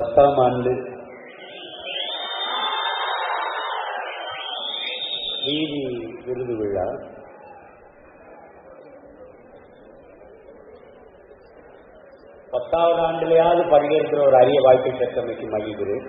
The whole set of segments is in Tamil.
பத்தாம் ஆண்டு வீதி விருது விழா பத்தாவது ஆண்டிலேயாவது பங்கேற்கிற ஒரு அரிய வாய்ப்பை பெற்றமைக்கு மகிழ்கிறேன்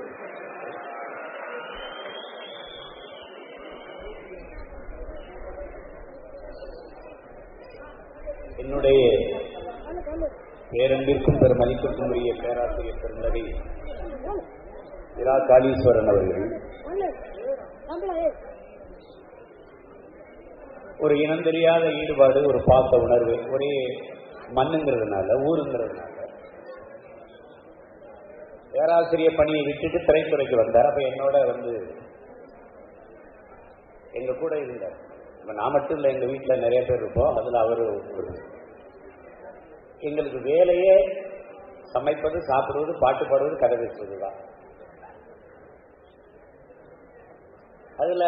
என்னுடைய பேரன்பிற்கும் பெருமதிப்பிற்கும் உரிய பேராசிரியர் பெருந்தகை இரா காளீஸ்வரன் அவர்கள் ஒரு இனம் தெரியாத ஈடுபாடு ஒரு பாச உணர்வு ஒரே மண்ணுங்கிறதுனால ஊருங்கிறதுனால பேராசிரியர் பணியை விட்டுட்டு திரைத்துறைக்கு வந்தார் அப்ப என்னோட வந்து எங்க கூட இருந்தார் இப்ப நான் மட்டும் இல்ல எங்க வீட்டுல நிறைய பேர் இருப்போம் அதுல அவரு ஒரு எங்களுக்கு வேலையே சமைப்பது சாப்பிடுவது பாட்டு பாடுவது கதை பேசுவதுதான் அதுல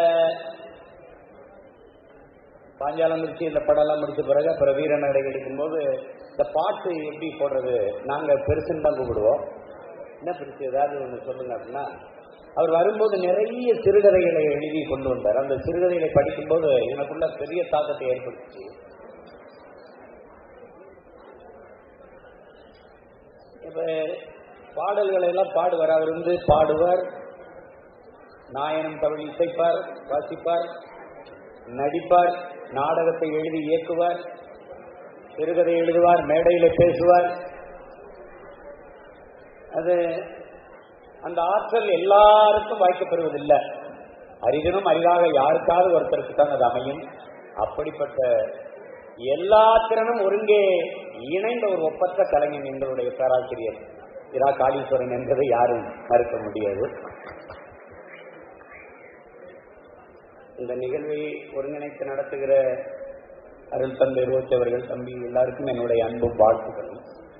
பாஞ்சாலம் முடிச்சு இந்த படம்லாம் முடிச்ச பிறகு அப்புறம் வீர நடை எடுக்கும்போது இந்த பாட்டு எப்படி போடுறது நாங்க பெருசுன்னு தான் கூப்பிடுவோம் என்ன பெருசு ஏதாவது ஒன்று சொல்லுங்க அப்படின்னா அவர் வரும்போது நிறைய சிறுகதைகளை எழுதி கொண்டு வந்தார் அந்த சிறுகதைகளை படிக்கும்போது எனக்குள்ள பெரிய தாக்கத்தை ஏற்படுத்துச்சு இப்ப பாடல்களை எல்லாம் பாடுவார் அவர் வந்து பாடுவார் நாயனம் தமிழ் இசைப்பார் வாசிப்பார் நடிப்பார் நாடகத்தை எழுதி இயக்குவார் சிறுகதை எழுதுவார் மேடையில பேசுவார் அது அந்த ஆற்றல் எல்லாருக்கும் வாய்க்கப்பெறுவதில்லை அரிதனும் அரிதாக யாருக்காவது ஒருத்தருக்கு தான் அது அமையும் அப்படிப்பட்ட எல்லா திறனும் ஒருங்கே இணைந்த ஒரு ஒப்பற்ற கலைஞன் எங்களுடைய பேராசிரியர் இரா காளீஸ்வரன் என்பதை யாரும் மறுக்க முடியாது இந்த நிகழ்வை ஒருங்கிணைத்து நடத்துகிற அருள் தந்தை ரோச் அவர்கள் தம்பி எல்லாருக்கும் என்னுடைய அன்பும் வாழ்த்துக்களும்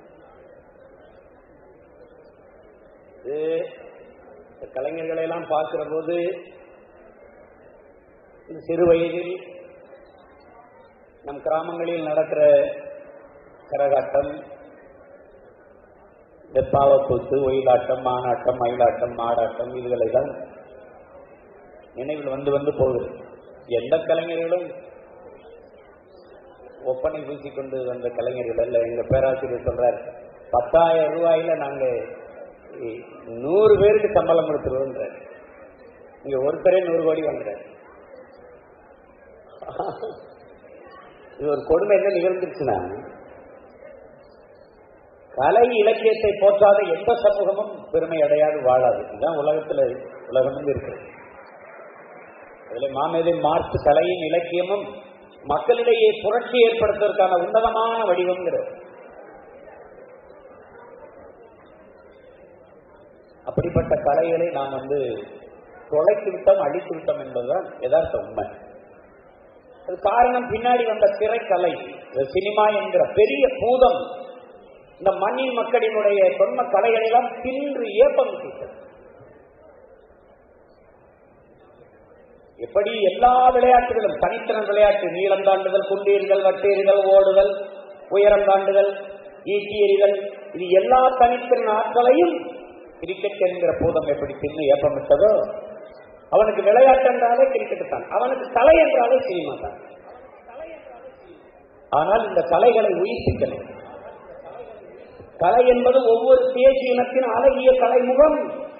இது கலைஞர்களை எல்லாம் பார்க்கிற போது சிறு வயதில் நம் கிராமங்களில் நடக்கிற கரகாட்டம் வெப்பாவக்கூத்து ஒயிலாட்டம் மானாட்டம் மயிலாட்டம் மாடாட்டம் இதுகளை தான் நினைவில் வந்து வந்து போகுது எந்த கலைஞர்களும் ஒப்பனை பூசிக்கொண்டு வந்த கலைஞர்கள் அல்ல எங்க பேராசிரியர் சொல்றார் பத்தாயிரம் ரூபாயில நாங்க நூறு பேருக்கு சம்பளம் கொடுத்துருவோன்ற இங்க ஒருத்தரே நூறு கோடி வாங்குறாரு இது ஒரு கொடுமை என்ன நிகழ்ந்துருச்சுன்னா கலை இலக்கியத்தை போற்றாத எந்த சமூகமும் பெருமை அடையாது வாழாது இதுதான் உலகத்துல உலகம் இருக்கு அதுல மாமேதை மார்க்ஸ் கலையும் இலக்கியமும் மக்களிடையே புரட்சி ஏற்படுத்துவதற்கான உன்னதமான வடிவம்ங்கிறது அப்படிப்பட்ட கலைகளை நாம் வந்து தொலைத்து விட்டோம் அழித்து விட்டோம் என்பதுதான் யதார்த்த உண்மை அது காரணம் பின்னாடி வந்த திரைக்கலை சினிமா என்கிற பெரிய பூதம் இந்த மண்ணின் மக்களினுடைய தொன்ம கலைகளை எல்லாம் தின்று ஏப்பம் விட்டது எப்படி எல்லா விளையாட்டுகளும் தனித்திறன் விளையாட்டு நீளம் தாண்டுதல் குண்டீர்கள் வட்டேறுதல் ஓடுதல் உயரம் தாண்டுதல் ஈட்டி எறிதல் இது எல்லா தனித்திறன் ஆற்றலையும் கிரிக்கெட் என்கிற பூதம் எப்படி தின்னு ஏப்பமிட்டதோ அவனுக்கு விளையாட்டு என்றாலே கிரிக்கெட் தான் அவனுக்கு கலை என்றாலே சினிமா தான் ஆனால் இந்த கலைகளை உயிர்ப்பிக்கலை கலை என்பது ஒவ்வொரு தேசிய இனத்தின் அழகிய கலைமுகம்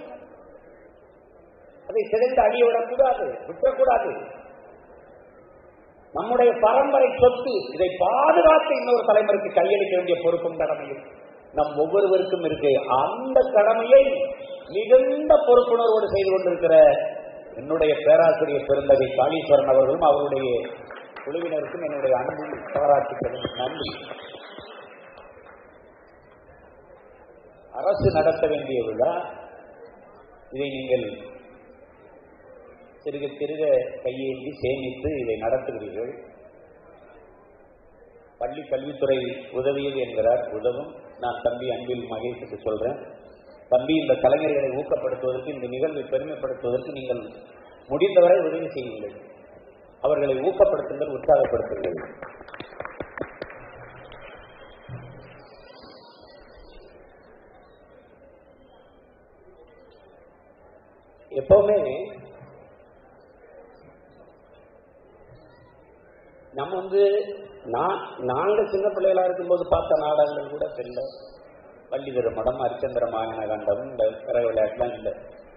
அதை சிதைத்து அடியவிடக்கூடாது விட்டக்கூடாது நம்முடைய பரம்பரை சொத்து இதை பாதுகாத்து இன்னொரு தலைமுறைக்கு கையளிக்க வேண்டிய பொறுப்பும் கடமையும் நம் ஒவ்வொருவருக்கும் இருக்கு அந்த கடமையை மிகுந்த பொறுப்புணர்வோடு செய்து கொண்டிருக்கிற என்னுடைய பேராசிரியர் பெருந்தகை காளீஸ்வரன் அவர்களும் அவருடைய குழுவினருக்கும் என்னுடைய அன்பு பாராட்டுகளும் நன்றி அரசு நடத்த வேண்டிய விழா இதை நீங்கள் சிறுக சிறுக கையேந்தி சேமித்து இதை நடத்துகிறீர்கள் பள்ளி கல்வித்துறை உதவியது என்கிறார் உதவும் நான் தம்பி அன்பில் மகேஷுக்கு சொல்றேன் தம்பி இந்த கலைஞர்களை ஊக்கப்படுத்துவதற்கு இந்த நிகழ்வை பெருமைப்படுத்துவதற்கு நீங்கள் முடிந்தவரை உதவி செய்யுங்கள் அவர்களை ஊக்கப்படுத்துங்கள் உற்சாகப்படுத்துங்கள் எப்பவுமே நம்ம வந்து நான் நாங்க சின்ன பிள்ளைகளா இருக்கும்போது பார்த்த நாடகங்கள் கூட தெரியல பள்ளிதர மடம் அரிச்சந்திர மாங்கன கண்டம் இந்த பிற விளையாட்டுலாம் இல்லை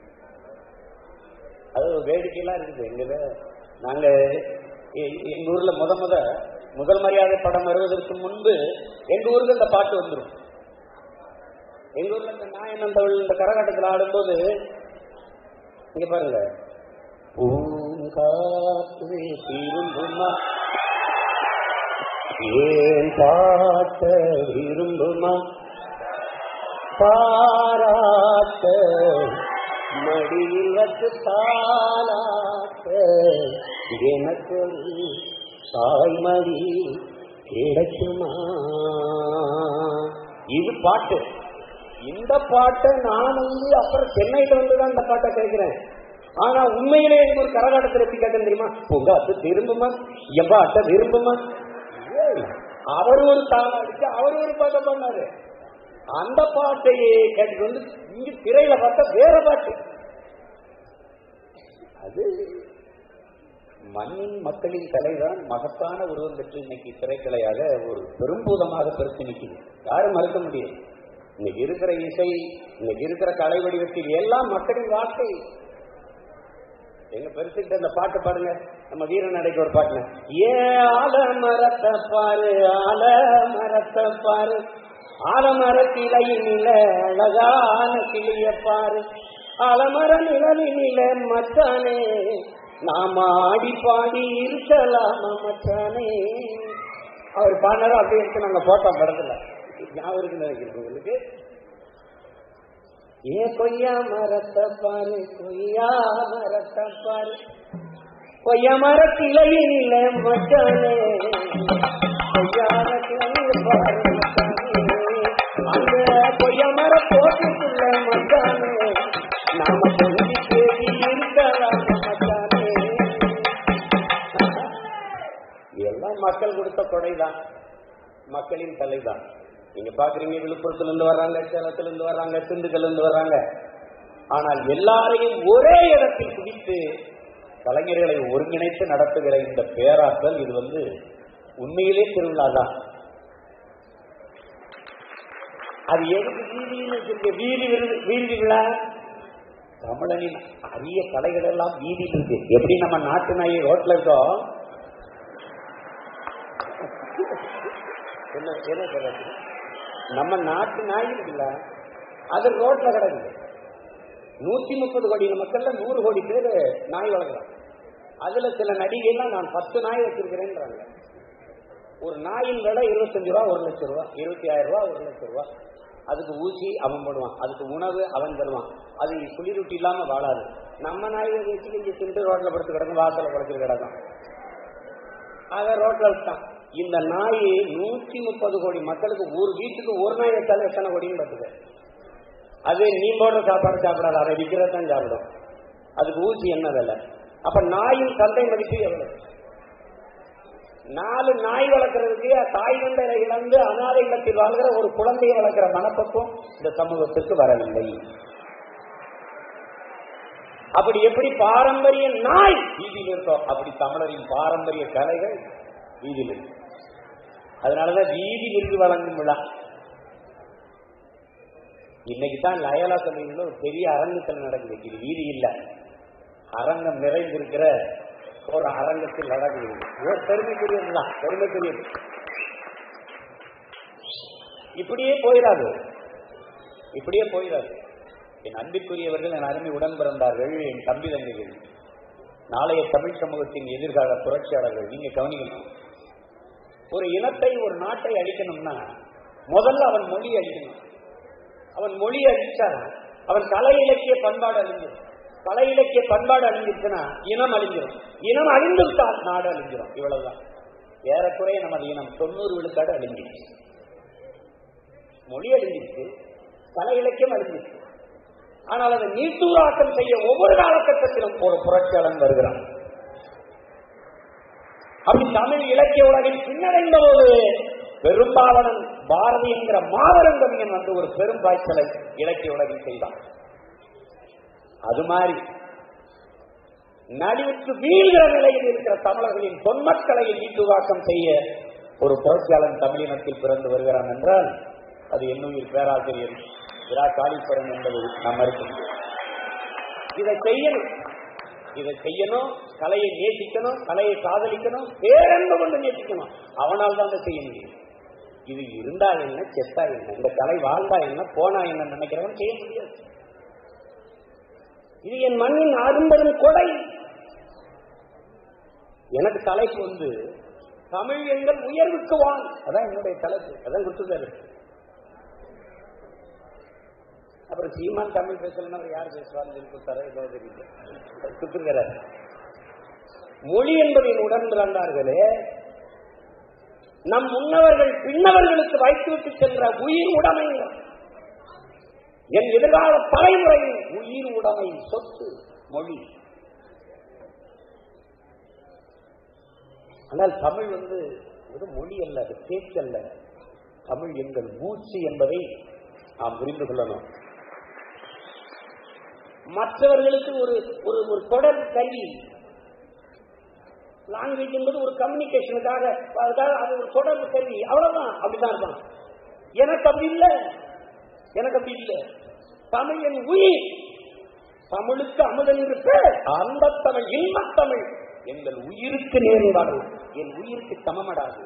அது ஒரு வேடிக்கையெல்லாம் இருக்குது எங்க நாங்க எ- எங்க ஊர்ல முத முத முதல் மரியாதை படம் வருவதற்கு முன்பு எங்க ஊருக்கு இந்த பாட்டு வந்துடும் எங்க ஊர்ல இந்த நாயனந்தவள் இந்த கரகாட்டத்தில் ஆடும்போது இங்க பாருங்க பூங்காற்றே திரும்புமா ஏன் பாட்ட விரும்புமா பாராட்ட மடியில் வச்சு தாளாட்ட எனக்கு ஒரு தாய்மடி கிடைக்குமா இது பாட்டு இந்த பாட்டை நான் வந்து அப்புறம் சென்னையில வந்து தான் இந்த பாட்டை கேட்கிறேன் ஆனா உண்மையிலே எனக்கு ஒரு கரகாட்டத்தில் எப்படி கேட்க தெரியுமா உங்க அத்தை திரும்புமா எவ்வா அத்தை விரும்புமா ஏய், அவர் ஒரு தாளம் அடிச்சு அவர் ஒரு பாட்டை பண்ணாரு அந்த பாட்டையே கேட்டு வந்து இங்க திரையில பார்த்தா வேற பாட்டு அது மண்ணின் மக்களின் கலைதான் மகத்தான உருவம் பெற்று இன்னைக்கு திரைக்கலையாக ஒரு பெரும்பூதமாக பெருத்து நிற்குது யாரும் மறுக்க முடியும் இன்னைக்கு இருக்கிற இசை இன்னைக்கு இருக்கிற கலை வடிவத்தில் எல்லாம் மக்களின் வார்த்தை எங்க பெருசுக்கிட்ட அந்த பாட்டு பாடுங்க நம்ம வீர நடைக்கு ஒரு பாட்டுங்க ஏ ஆல மரத்தை பாரு ஆல மரத்தை பாரு ஆலமர கிளையினில அழகான கிளிய பாரு ஆலமர நிழலினில மச்சானே நாம ஆடி பாடி இருக்கலாமா மச்சானே அவர் பாடினாரு அப்படியே இருக்கு நாங்க போட்டோ படத்துல ஞாபகம் இருக்குன்னு நினைக்கிறேன் உங்களுக்கு ஏ கொய்யா மரத்தை பாரு கொய்யா மரத்தை பாரு கொய்யா மரத்திலையில மச்சானே கொய்யா மரத்திலையில பாரு மச்சானே அந்த கொய்யா மர தோட்டத்துள்ள மச்சானே நாம சொல்லி தேடி இருக்கலாம் மச்சானே எல்லாம் மக்கள் கொடுத்த கொடைதான் மக்களின் தலைதான் நீங்க பாக்குறீங்க விழுப்புரத்துல இருந்து வர்றாங்க சேலத்துல இருந்து வர்றாங்க திண்டுக்கல்ல இருந்து வர்றாங்க ஆனால் எல்லாரையும் ஒரே இடத்தில் குவித்து கலைஞர்களை ஒருங்கிணைத்து நடத்துகிற இந்த பேராற்றல் இது வந்து உண்மையிலே திருவிழா தான் அது எதுக்கு வீதியில் வச்சிருக்க வீதி விருது- வீதி விழா தமிழனின் அரிய கலைகள் எல்லாம் வீதியில் இருக்கு எப்படி நம்ம நாட்டு நாய் ரோட்ல இருக்கோம் என்ன என்ன சொல்றது? நம்ம நாட்டு நாய் இருக்குல்ல அது ரோட்ல கிடக்குது நூத்தி முப்பது கோடி மக்கள்ல நூறு கோடி பேர் நாய் வளர்க்குறாங்க அதுல சில நடிகைலாம் நான் பத்து நாய் வச்சிருக்கிறேன்றாங்க ஒரு நாயின் விலை இருபத்தஞ்சு ரூபா ஒரு லட்சம் ரூபா இருபத்தி ஆயிரம் ரூபா ஒரு லட்சம் ரூபா அதுக்கு ஊசி அவன் போடுவான் அதுக்கு உணவு அவன் தருவான் அது குளிரூட்டி இல்லாம வாழாது நம்ம நாய் வச்சு இங்க திண்டு ரோட்ல படுத்து கிடக்கும் வாசல படுத்து கிடக்கும் அத ரோட்ல விட்டான் இந்த நாய் நூத்தி முப்பது கோடி மக்களுக்கு ஒரு வீட்டுக்கு ஒரு நாய் வச்சாலும் எத்தனை கோடின்னு பார்த்துக்க அது நீ போடுற சாப்பாடு சாப்பிடாது அதை விற்கிறதான் சாப்பிடும் அதுக்கு ஊசி என்ன விலை அப்ப நாயின் சந்தை மதிப்பு எவ்வளவு நாலு நாய் வளர்க்கறதுக்கு தாய் தந்தையை இழந்து அனாதை இல்லத்தில் வாழ்கிற ஒரு குழந்தையை வளர்க்கிற மனப்பக்குவம் இந்த சமூகத்துக்கு வரவில்லை அப்படி எப்படி பாரம்பரிய நாய் வீதியில் இருக்கோ அப்படி தமிழரின் பாரம்பரிய கலைகள் வீதியில் இருக்கு அதனாலதான் வீதி விருது வழங்கும் விழா இன்னைக்கு தான் லயலா சமயம்ல ஒரு பெரிய அரங்கத்தில் நடக்குது இது வீதி இல்ல அரங்கம் நிறைந்திருக்கிற ஒரு அரங்கத்தில் நடக்குது ஒரு பெருமைக்குரியதுதான் பெருமைக்குரியது இப்படியே போயிடாது இப்படியே போயிடாது என் அன்பிற்குரியவர்கள் என் அருமை உடன் பிறந்தார்கள் என் தம்பி தங்கைகள் நாளைய தமிழ் சமூகத்தின் எதிர்கால புரட்சியாளர்கள் நீங்க கவனிக்கணும் ஒரு இனத்தை ஒரு நாட்டை அழிக்கணும்னா முதல்ல அவன் மொழி அழிக்கணும் அவன் மொழி அழிச்சா அவன் கலை இலக்கிய பண்பாடு அழிஞ்சிடும் கலை இலக்கிய பண்பாடு அழிஞ்சிருச்சுன்னா இனம் அழிஞ்சிடும் இனம் அழிந்துவிட்டால் நாடு அழிஞ்சிடும் இவ்வளவுதான் ஏறக்குறைய நமது இனம் தொண்ணூறு விழுக்காடு அழிஞ்சிருச்சு மொழி அழிஞ்சிருச்சு கலை இலக்கியம் அழிஞ்சிருச்சு ஆனால் அதை நீட்டூராக்கம் செய்ய ஒவ்வொரு காலகட்டத்திலும் ஒரு புரட்சியாளன் வருகிறான் அப்படி தமிழ் இலக்கிய உலகில் பின்னடைந்த போது பெரும்பாவனன் பாரதி என்கிற மாபெரும் கவிஞன் வந்து ஒரு பெரும் பாய்ச்சலை இலக்கிய உலகில் செய்தான் அது மாதிரி நலிவுற்று வீழ்கிற நிலையில் இருக்கிற தமிழர்களின் பொன்மக்களை ஈட்டுவாக்கம் செய்ய ஒரு புரட்சியாளன் தமிழினத்தில் பிறந்து வருகிறான் என்றால் அது என்னுயிர் பேராசிரியர் இரா காளீஸ்வரன் என்பது நாம் மறுக்க முடியாது இதை செய்யணும் இதை செய்யணும் கலையை நேசிக்கணும் கலையை காதலிக்கணும் பேரன்பு கொண்டு நேசிக்கணும் அவனால் தான் அதை செய்ய முடியும் இது இருந்தா என்ன செத்தா என்ன இந்த கலை வாழ்ந்தா என்ன போனா என்ன நினைக்கிறவன் செய்ய முடியாது இது என் மண்ணின் அரும்பெரும் கொடை எனக்கு தலைப்பு வந்து தமிழ் எங்கள் உயர்வுக்கு வான் அதான் என்னுடைய தலைப்பு அதான் கொடுத்துருக்காரு அப்புறம் சீமான் தமிழ் பேசலன்னா அவர் யார் பேசுவான்னு சொல்லி கொடுத்தாரோ ஏதோ தெரியல கொடுத்துருக்கிறார் மொழி என்பதை உணர்ந்தார்களே நம் முன்னவர்கள் பின்னவர்களுக்கு வைத்துவிட்டு சென்ற உயிர் உடைமை என் எதிர்கால தலைமுறையின் உயிர் உடைமை சொத்து மொழி ஆனால் தமிழ் வந்து ஒரு மொழி அல்ல அது பேச்சு அல்ல தமிழ் எங்கள் மூச்சு என்பதை நாம் புரிந்து கொள்ளணும் மற்றவர்களுக்கு ஒரு ஒரு ஒரு தொடர் கல்வி லாங்குவேஜ் என்பது ஒரு கம்யூனிகேஷனுக்காக அதுக்காக அது ஒரு தொடர்பு கருவி அவ்வளவுதான் அப்படிதான் இருப்பான் எனக்கு அப்படி இல்லை எனக்கு அப்படி இல்லை தமிழ் என் உயிர் தமிழுக்கு அமுதன் என்று பேர் அந்த தமிழ் இன்பத் தமிழ் எங்கள் உயிருக்கு நேர்வாடும் என் உயிருக்கு சமமடாது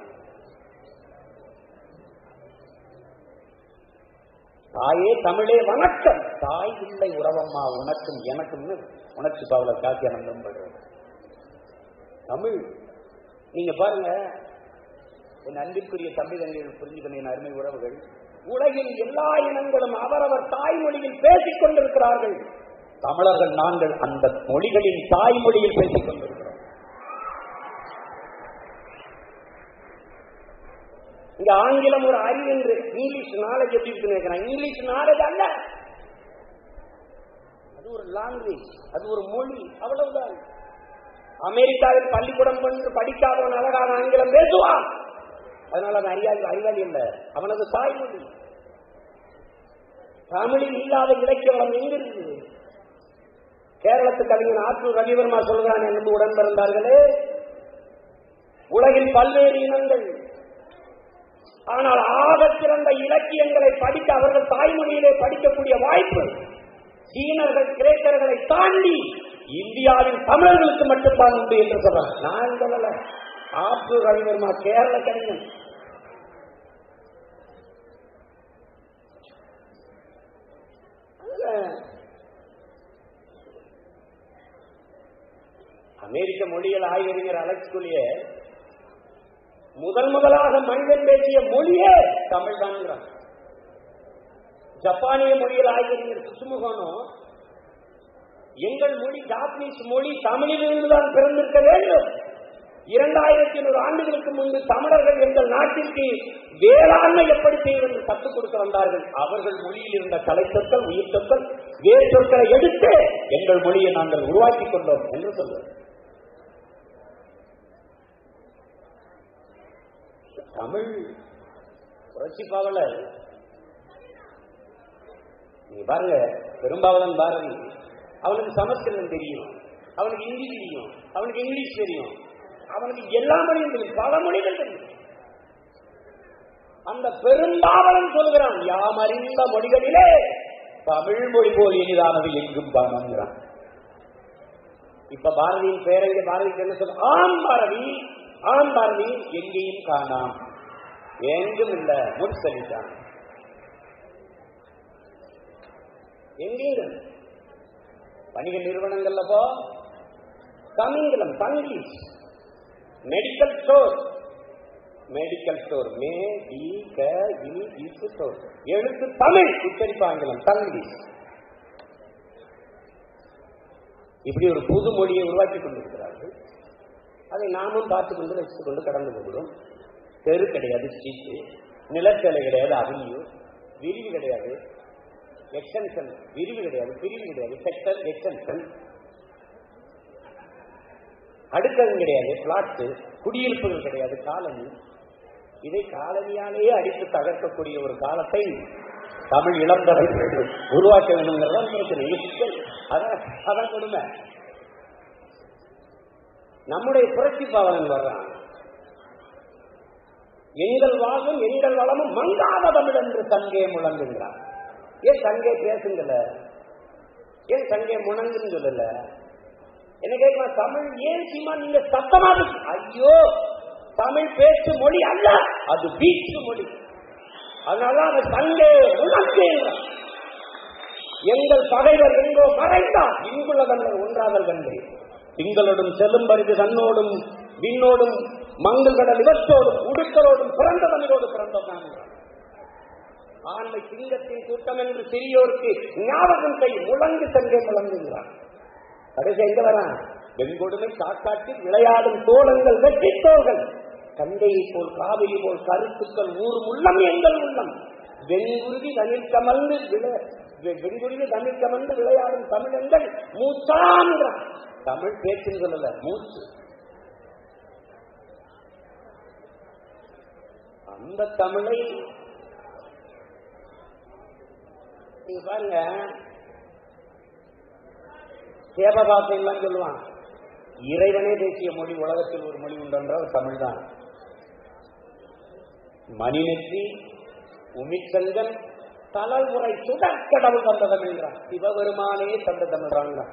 தாயே தமிழே வணக்கம் தாய் இல்லை உறவம்மா உனக்கும் எனக்கும் உணர்ச்சி பாவல காசி ஆனந்தம் படுறது தமிழ் நீங்க பாருங்க என் அன்பிற்குரிய தம்பி தங்கைகள் புரிஞ்சுக்கணும் என் அருமை உறவுகள் உலகில் எல்லா இனங்களும் அவரவர் தாய்மொழியில் பேசிக் கொண்டிருக்கிறார்கள் தமிழர்கள் நாங்கள் அந்த மொழிகளின் தாய்மொழியில் பேசிக் கொண்டிருக்கிறோம் இங்க ஆங்கிலம் ஒரு அறிவு என்று இங்கிலீஷ் நாலேஜ் எப்படி இருக்குன்னு கேட்கிறேன் இங்கிலீஷ் நாலேஜ் அல்ல அது ஒரு லாங்குவேஜ் அது ஒரு மொழி அவ்வளவுதான் அமெரிக்காவில் பள்ளிக்கூடம் கொண்டு படிக்காதவன் அழகான ஆங்கிலம் பேசுவான் அதனால அவன் அறியாதி அறிவாளி இல்ல அவனது தாய்மொழி தமிழில் இல்லாத இலக்கிய வளம் எங்க இருக்குது கேரளத்து கவிஞன் ஆற்றூர் ரவிவர்மா சொல்கிறான் என்று உடன் பிறந்தார்களே உலகில் பல்வேறு இனங்கள் ஆனால் ஆக சிறந்த இலக்கியங்களை படிக்க அவர்கள் தாய்மொழியிலே படிக்கக்கூடிய வாய்ப்பு சீனர்கள் கிரேக்கர்களை தாண்டி இந்தியாவின் தமிழர்களுக்கு மட்டும்தான் உண்டு என்று சொல்றாங்க நான் சொல்லல ஆற்றூர் ரவிவர்மா கேரள கவிஞன் அமெரிக்க மொழியியல் ஆய்வறிஞர் அலெக்ஸ் குலியர் முதல் முதலாக மனிதன் பேசிய மொழியே தமிழ் தான் ஜப்பானிய மொழியில் ஆய்வறிஞர் சுசுமுகனோ எங்கள் மொழி ஜாப்பனீஸ் மொழி தமிழிலிருந்து தான் பிறந்திருக்க வேண்டும் இரண்டாயிரத்தி நூறு ஆண்டுகளுக்கு முன்பு தமிழர்கள் எங்கள் நாட்டிற்கு வேளாண்மை எப்படி செய்வது கற்றுக் கொடுக்க வந்தார்கள் அவர்கள் மொழியில் இருந்த கலை சொற்கள் உயிர் சொற்கள் வேறு சொற்களை எடுத்து எங்கள் மொழியை நாங்கள் உருவாக்கி கொண்டோம் என்று சொல்லுவோம் தமிழ் புரட்சி பாவலர் நீங்க பாருங்க பெரும்பாவலன் பாரதி அவனுக்கு சமஸ்கிருதம் தெரியும் அவனுக்கு ஹிந்தி தெரியும் அவனுக்கு இங்கிலீஷ் தெரியும் அவனுக்கு எல்லா மொழியும் தெரியும் பல மொழிகள் தெரியும் அந்த பெரும்பாவலன் சொல்கிறான் யாம் அறிந்த மொழிகளிலே தமிழ் மொழி போல் இனிதானது எங்கும் காணுங்கிறான் இப்ப பாரதியின் பேரங்க பாரதிக்கு என்ன சொல்ற ஆம் பாரதி ஆம் பாரதி எங்கேயும் காணாம் எங்கும் இல்ல முன்சலிட்டான் எங்கேயும் வணிக நிறுவனங்கள்ல போ தமிங்கிலம் Tanglish medical store medical store மே டி க இ இசு ஸ்டோர் எழுத்து தமிழ் உச்சரிப்பு ஆங்கிலம் தங்கிலீஷ் இப்படி ஒரு புது மொழியை உருவாக்கி கொண்டிருக்கிறார்கள் அதை நாமும் பார்த்து கொண்டு வச்சுக் கொண்டு கடந்து போகிறோம் தெரு கிடையாது ஸ்ட்ரீட்டு நிலத்தலை கிடையாது அவென்யூ விரிவு கிடையாது எக்ஸ்டென்ஷன் விரிவு கிடையாது பிரிவு கிடையாது செக்டர் எக்ஸ்டென்ஷன் அடுக்ககம் கிடையாது பிளாட்டு குடியிருப்புகள் கிடையாது காலனி இதை காலனியாலேயே அடித்து தகர்க்கக்கூடிய ஒரு காலத்தை தமிழ் இளந்தரை உருவாக்க வேண்டும்ங்கிறதான் பிரச்சனை இது சிக்கல் அதான் அதான் கொடுமை நம்முடைய புரட்சி பாவலன் வர்றான் எங்கள் வாழ்வும் எங்கள் வளமும் மங்காத தமிழ் என்று சங்கே முழங்குகிறார் ஏன் சங்கே பேசுங்கல ஏன் சங்கே முழங்குன்னு சொல்லல என்ன கேட்கலாம் தமிழ் ஏன் சீமா நீங்க சத்தமா இருக்கு? ஐயோ தமிழ் பேச்சு மொழி அல்ல அது வீச்சு மொழி அதனால அந்த சங்கே முழங்குகிறார் எங்கள் பகைவர் எங்கோ மறைந்தார் இங்குள்ள தமிழர் ஒன்றாதல் கண்டு திங்களோடும் செல்லும் பரிது தன்னோடும் விண்ணோடும் மங்கள் கடல் இவற்றோடும் உடுக்களோடும் பிறந்த தமிழோடு பிறந்தோம் ஆண்மை சிங்கத்தின் கூட்டம் என்று சிறியோருக்கு ஞாபகம் கை முழங்கு சங்கே முழங்குகிறார் கடைசி எங்க வரான் வெண்கொடுமை காக்காட்டி விளையாடும் தோளங்கள் வெற்றி தோள்கள் கண்டையை போல் காவிரி போல் கருத்துக்கள் ஊரும் உள்ளம் எங்கள் உள்ளம் வெண்குருவி தனில் கமர்ந்து விளை வெ- வெண்குருவி தனில் கமர்ந்து விளையாடும் தமிழங்கள் மூச்சான்றான் தமிழ் பேச்சுன்னு சொல்லல மூச்சு அந்த தமிழை நீங்க பாருங்க சேபபாசை எல்லாம் சொல்லுவான் இறைவனே பேசிய மொழி உலகத்தில் ஒரு மொழி உண்டென்றால் தமிழ் தான் மணிநெற்றி உமிச்சங்கன் தலைமுறை சுடற்கடவுள் தந்த தமிழ்கிறான் சிவபெருமானே தந்த தமிழ்றாங்க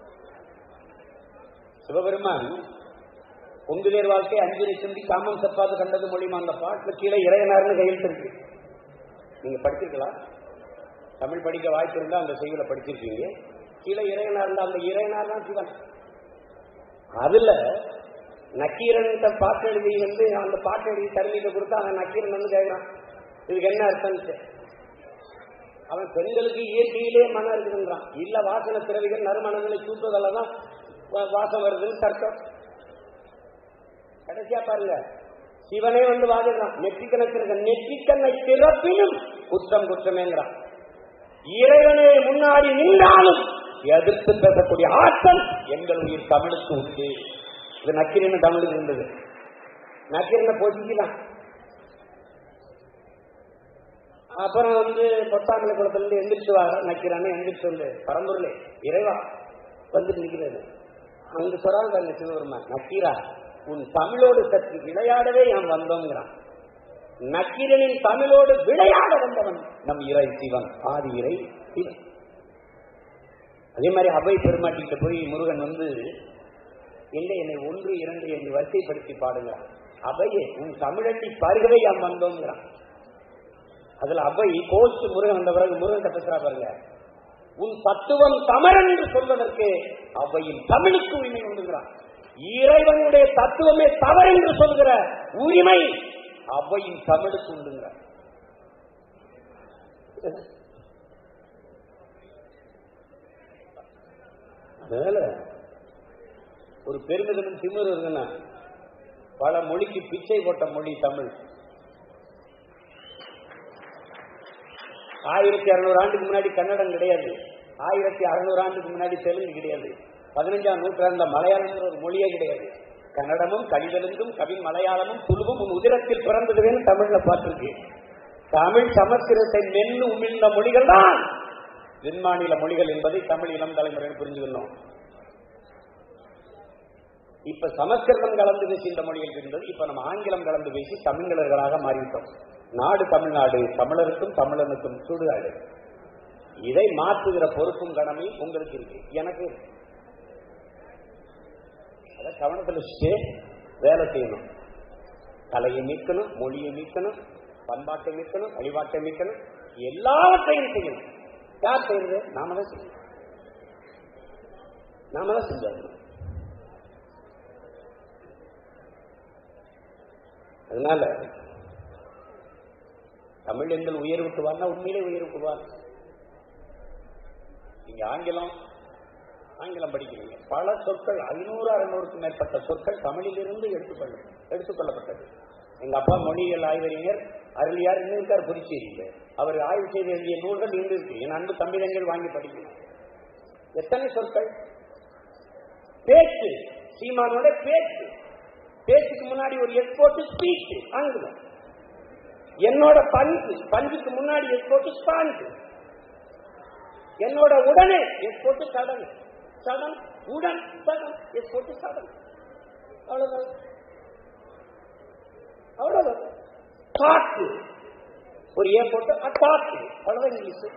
சிவபெருமான் பொங்குதேர் வாழ்க்கை அஞ்சுரை சிந்தி காமம் செப்பாது கண்டது மொழிமா அந்த பாட்டுல கீழே இறையனார்னு கையெழுத்து இருக்கு நீங்க படிச்சிருக்கலாம் தமிழ் படிக்க வாய்ப்பு இருந்தா அந்த செய்தியில படிச்சிருக்கீங்க கீழே இறையனார் இருந்தா அந்த இறையனார் தான் சிவன் அதுல நக்கீரன் பாட்டு எழுதி வந்து அந்த பாட்டு எழுதி தருவிக்க கொடுத்தா அவன் நக்கீரன் வந்து கேட்கிறான் இதுக்கு என்ன அர்த்தம் அவன் பெண்களுக்கு இயற்கையிலே மனம் இருக்குதுன்றான் இல்ல வாசன திரவிகள் நறுமணங்களை சூட்டுவதால தான் வா- வாசம் வருதுன்னு தர்க்கம் கடைசியா பாருங்க சிவனே வந்து வாதிடுறான் நெற்றிக்கணக்கு நெற்றிக்கண்ணை திறப்பினும் குற்றம் குற்றமேங்கிறான் இறைவனே முன்னாடி நின்றாலும் எதிர்த்து பேசக்கூடிய ஆற்றல் எங்கள் உயிர் தமிழுக்கு உண்டு இது நக்கிரின்னு தமிழுக்கு இருந்தது நக்கிரனை போச்சுக்கலாம் அப்புறம் வந்து பொத்தாமலை குளத்துல இருந்து எந்திரிச்சு வர நக்கிறான்னு எந்திரிச்சு வந்து பரம்பொருளே இறைவா வந்துட்டு நிற்கிறது அங்கு சொல்றாங்க பாருங்க சிவபெருமான் நக்கீரா உன் தமிழோடு சற்று விளையாடவே நாம் வந்தோங்கிறான் நக்கீரனின் தமிழோடு விளையாட வந்தவன் நம் இறை சிவன் ஆதி இறை சிவன் அதே மாதிரி அவை பெருமாட்டிகிட்ட போய் முருகன் வந்து எங்க என்னை ஒன்று இரண்டு என்று வரிசைப்படுத்தி பாடுங்கிறான் அவையே உன் தமிழட்டி பருகவே யாம் வந்தோங்கிறான் அதுல அவை கோஷ்டு முருகன் வந்த பிறகு முருகன் பேசுறா பாருங்க உன் தத்துவம் தமிழ் என்று சொல்வதற்கு அவையின் தமிழுக்கு உரிமை உண்டுங்கிறான் இறைவனுடைய தத்துவமே தவறு என்று சொல்கிற உரிமை அவையின் தமிழுக்கு உண்டுங்கிறான் மேல ஒரு பெருமிதமும் திமிர் இருக்குன்னா பல மொழிக்கு பிச்சை போட்ட மொழி தமிழ் ஆயிரத்தி அறுநூறு ஆண்டுக்கு முன்னாடி கன்னடம் கிடையாது ஆயிரத்தி அறுநூறு ஆண்டுக்கு முன்னாடி தெலுங்கு கிடையாது பதினஞ்சாம் நூற்றாண்டுல மலையாளம்ங்கிற ஒரு மொழியே கிடையாது கன்னடமும் கலிதெலுங்கும் கவி மலையாளமும் துளுவும் உன் உதிரத்தில் பிறந்ததுன்னு தமிழ்ல பார்த்திருக்கு தமிழ் சமஸ்கிருதத்தை மென்னு உமிழ்ந்த மொழிகள் தான் தென்மாநில மொழிகள் என்பதை தமிழ் இளம் தலைமுறை புரிஞ்சுக்கணும் இப்ப சமஸ்கிருதம் கலந்து பேசி இந்த மொழிகள் இருந்தது இப்ப நம்ம ஆங்கிலம் கலந்து பேசி தமிழர்களாக மாறிவிட்டோம் நாடு தமிழ்நாடு தமிழருக்கும் தமிழனுக்கும் சுடுகாடு இதை மாற்றுகிற பொறுப்பும் கடமை உங்களுக்கு இருக்கு எனக்கு இருக்கு. அதை கவனத்தில் வச்சுட்டு வேலை செய்யணும் கலையை மீட்கணும் மொழியை மீட்கணும் பண்பாட்டை மீட்கணும் வழிபாட்டை மீட்கணும் எல்லாவற்றையும் செய்யணும் யார் செய்யறது நாம தான் செய்யணும் நாம தான் செஞ்சாகணும் அதனால தமிழ் எங்கள் உயர்வுக்கு வரனா உண்மையிலே உயர்வுக்கு வா நீங்க ஆங்கிலம் ஆங்கிலம் படிக்கிறீங்க பல சொற்கள் ஐநூறு அறுநூறுக்கும் மேற்பட்ட சொற்கள் தமிழிலிருந்து எடுத்துக்கொள்ள எடுத்துக்கொள்ளப்பட்டது எங்க அப்பா மொழியியல் ஆய்வறிஞர் அருளியார் இன்னும் இருக்கார் புதுச்சேரியில் அவர் ஆய்வு செய்த வேண்டிய நூல்கள் இன்று இருக்கு என் அன்பு தமிழங்கள் வாங்கி படிக்கணும் எத்தனை சொற்கள் பேச்சு சீமானோட பேச்சு பேச்சுக்கு முன்னாடி ஒரு எக்ஸ்போர்ட் ஸ்பீச் ஆங்கிலம் என்னோட பஞ்சு பஞ்சுக்கு முன்னாடி எக்ஸ்போர்ட் ஸ்பாஞ்சு என்னோட உடனே எக்ஸ்போர்ட் சடன் சடன் உடன் சடன் எக்ஸ்போர்ட் சடன் அவ்வளவுதான் அவ்வளவுதான் காட்டு ஒரு ஏ போட்டு அட்டாக்கு அவ்வளவுதான் இங்கிலீஷ்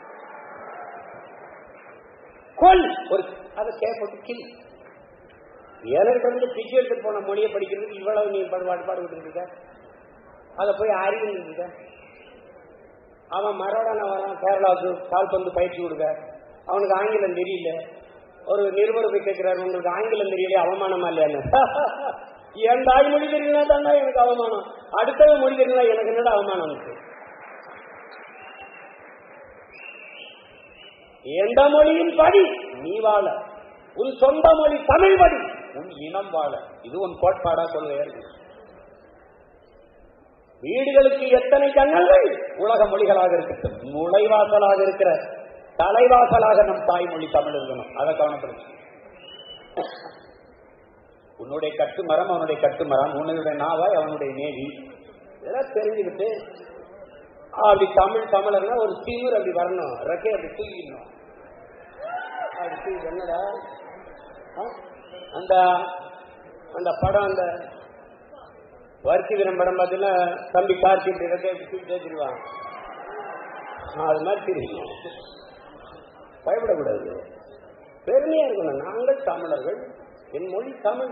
கொல் ஒரு அதை கே போட்டு கில் ஏழருக்கு வந்து பிச்சு எடுத்து போன மொழியை படிக்கிறதுக்கு இவ்வளவு நீ பாடு பாடுபட்டு இருக்க அதை போய் அறிவு இருக்க அவன் மரோடான வரான் கேரளாவுக்கு கால்பந்து பயிற்சி கொடுக்க அவனுக்கு ஆங்கிலம் தெரியல ஒரு நிருபர் போய் கேட்கிறாரு உங்களுக்கு ஆங்கிலம் தெரியல அவமானமா இல்லையான்னு என் தாய் மொழி தெரியலனா தாண்டா எனக்கு அவமானம் அடுத்தவன் மொழி தெரியல எனக்கு என்னடா அவமானம் இருக்கு எந்த மொழியும் படி நீ வாழ உன் சொந்த மொழி தமிழ் படி உன் இனம் வாழ இது உன் கோட்பாடா கொள்கையா இருக்கு வீடுகளுக்கு எத்தனை ஜன்னல்கள் உலக மொழிகளாக இருக்கட்டும் நுழைவாசலாக இருக்கிற தலைவாசலாக நம் தாய்மொழி தமிழ் இருக்கணும் அதை கவனப்படுத்து உன்னுடைய கட்டுமரம் அவனுடைய கட்டுமரம் உன்னுடைய நாவாய் அவனுடைய நேவி இதெல்லாம் தெரிஞ்சுக்கிட்டு அப்படி தமிழ் தமிழர்னா ஒரு தீவிர அப்படி வரணும் ரெக்கை அப்படி தூக்கிடணும் அப்படி தூக்கி என்னடா ஆ? அந்த அந்த படம் அந்த வர்த்தி வீரம் படம் பார்த்தீங்கன்னா தம்பி கார்த்தி இப்படி ரெக்கை அப்படி தூக்கி தேய்ச்சிருவான் அது மாதிரி தெரியும் பயப்படக்கூடாது பெருமையா இருக்கணும் நாங்கள் தமிழர்கள் என் மொழி தமிழ்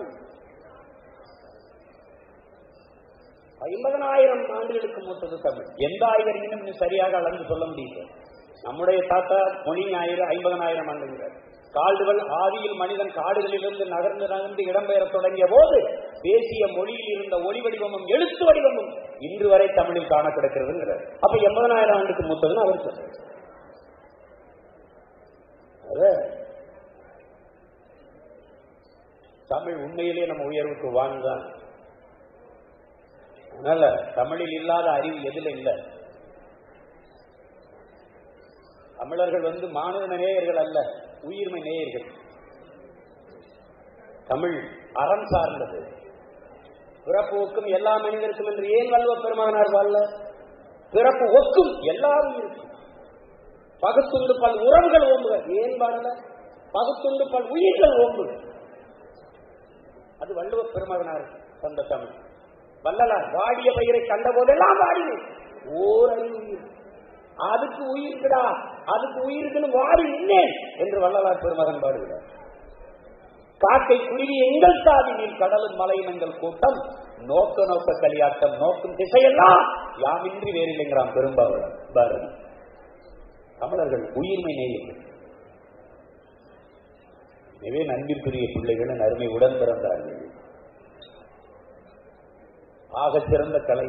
ஐம்பதனாயிரம் ஆண்டுகளுக்கு மூத்தது தமிழ் எந்த ஆய்வறிஞனும் இன்னும் சரியாக அளந்து சொல்ல முடியல நம்முடைய தாத்தா மொழி ஞாயிறு ஐம்பதனாயிரம் ஆண்டுகிறார் காடுகள் ஆதியில் மனிதன் காடுகளிலிருந்து நகர்ந்து நகர்ந்து இடம்பெயர தொடங்கிய போது பேசிய மொழியில் இருந்த ஒளி வடிவமும் எழுத்து வடிவமும் இன்று வரை தமிழில் காண கிடக்கிறதுங்கிறார் அப்ப எண்பதனாயிரம் ஆண்டுக்கு மூத்ததுன்னு அவர் சொல்றார் அத தமிழ் உண்மையிலேயே நம்ம உயர்வுக்கு வாழ்ந்தான் அதனால தமிழில் இல்லாத அறிவு எதுல இல்ல தமிழர்கள் வந்து மாணவ நேயர்கள் அல்ல உயிர்மை நேயர்கள் தமிழ் அறம் சார்ந்தது பிறப்பு ஒக்கும் எல்லா மனிதருக்கும் என்று ஏன் வல்வ பெருமானார் வாழ பிறப்பு ஒக்கும் எல்லாரும் இருக்கும் பகுத்துண்டு பல் உறவுகள் ஓம்புக ஏன் வாழல பகுத்துண்டு பல் உயிர்கள் ஓம்புக அது வள்ளுவ பெருமகனார் தந்த தமிழ் வள்ளலார் வாடிய பயிரை கண்ட போதெல்லாம் வாடினேன் ஓர் அறிவு உயிர் அதுக்கு உயிருக்குடா அதுக்கு உயிருக்குன்னு வாடி நின்னேன் என்று வள்ளலார் பெருமகன் பாடுகிறார் காக்கை குருவி எங்கள் சாதினில் கடலும் மலையும் எங்கள் கூட்டம் நோக்க நோக்க கலியாட்டம் நோக்கும் திசையெல்லாம் யாமின்றி வேறில்லைங்கிறான் பெரும்பாவலர் பாரதி தமிழர்கள் உயிர்மை நேயர்கள் எனவே நன்பிற்குரிய பிள்ளைகள் அருமை உடன் பிறந்தார்கள் ஆக சிறந்த கலை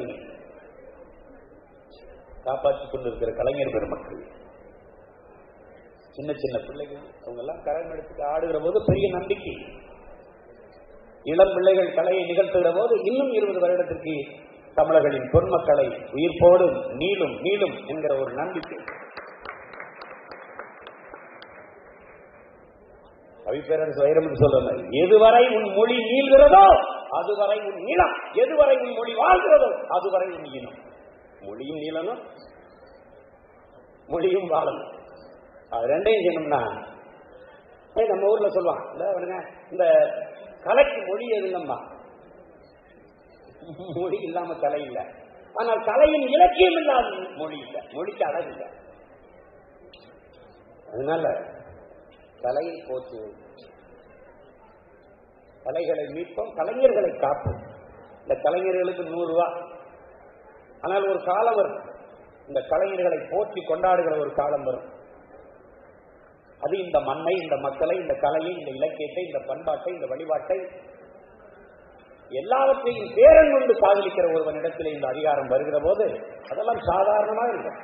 காப்பாற்றிக் கொண்டிருக்கிற கலைஞர் பெருமக்கள் சின்ன சின்ன பிள்ளைகள் அவங்க எல்லாம் கரம் எடுத்துட்டு ஆடுகிற போது பெரிய நம்பிக்கை இளம் பிள்ளைகள் கலையை நிகழ்த்துகிற போது இன்னும் இருபது வருடத்திற்கு தமிழர்களின் பொன்மக்களை உயிர்ப்போடும் நீளும் நீளும் என்கிற ஒரு நம்பிக்கை கவிப்பேரரசு வைரமுத்து சொல்ற மாதிரி எதுவரை உன் மொழி நீள்கிறதோ அதுவரை உன் நிலம் எதுவரை உன் மொழி வாழ்கிறதோ அதுவரை உன் இனம் மொழியும் நீளனும் மொழியும் வாழணும் அது ரெண்டையும் செய்யணும்னா ஏய், நம்ம ஊர்ல சொல்லுவான் இந்த அவனுங்க இந்த கலைக்கு மொழி எது இல்லம்மா மொழி இல்லாம கலை இல்லை ஆனால் கலையின் இலக்கியம் இல்லாத மொழி இல்லை மொழிக்கு அழகு இல்லை அதனால கலையை போற்றுவோம் கலைகளை மீட்போம் கலைஞர்களை காப்போம் இந்த கலைஞர்களுக்கு நூறு ரூபா ஆனால் ஒரு காலம் வரும் இந்த கலைஞர்களை போற்றி கொண்டாடுகிற ஒரு காலம் வரும் அது இந்த மண்ணை இந்த மக்களை இந்த கலையை இந்த இலக்கியத்தை இந்த பண்பாட்டை இந்த வழிபாட்டை எல்லாவற்றையும் பேரன் கொண்டு காதலிக்கிற ஒருவனிடத்தில் இந்த அதிகாரம் வருகிற போது அதெல்லாம் சாதாரணமாக இருக்கும்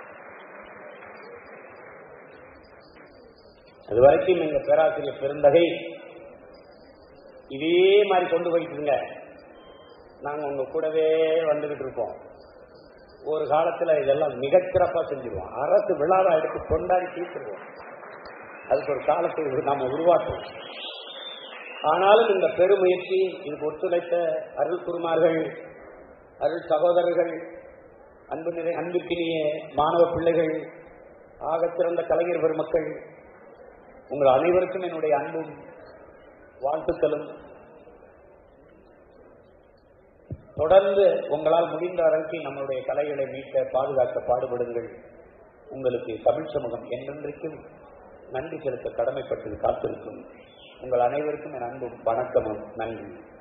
அது வரைக்கும் எங்க பேராசிரியர் பெருந்தகை இதே மாதிரி கொண்டு போயிட்டுருங்க நாங்க உங்க கூடவே வந்துகிட்டு இருப்போம் ஒரு காலத்துல இதெல்லாம் மிகச்சிறப்பா செஞ்சிருவோம் அரசு விழாவை எடுத்து கொண்டாடி தீர்த்துருவோம் அதுக்கு ஒரு காலத்தை நாம உருவாக்குவோம் ஆனாலும் இந்த பெருமுயற்சி இதுக்கு ஒத்துழைத்த அருள் குருமார்கள் அருள் சகோதரர்கள் அன்பு நிறை அன்பிற்கினிய மாணவ பிள்ளைகள் ஆகச் சிறந்த கலைஞர் பெருமக்கள் உங்கள் அனைவருக்கும் என்னுடைய அன்பும் வாழ்த்துக்களும் தொடர்ந்து உங்களால் முடிந்த அளவுக்கு நம்மளுடைய கலைகளை மீட்க பாதுகாக்க பாடுபடுங்கள் உங்களுக்கு தமிழ் சமூகம் என்றென்றைக்கும் நன்றி செலுத்த கடமைப்பட்டு காத்திருக்கும் உங்கள் அனைவருக்கும் என் அன்பும் வணக்கமும் நன்றி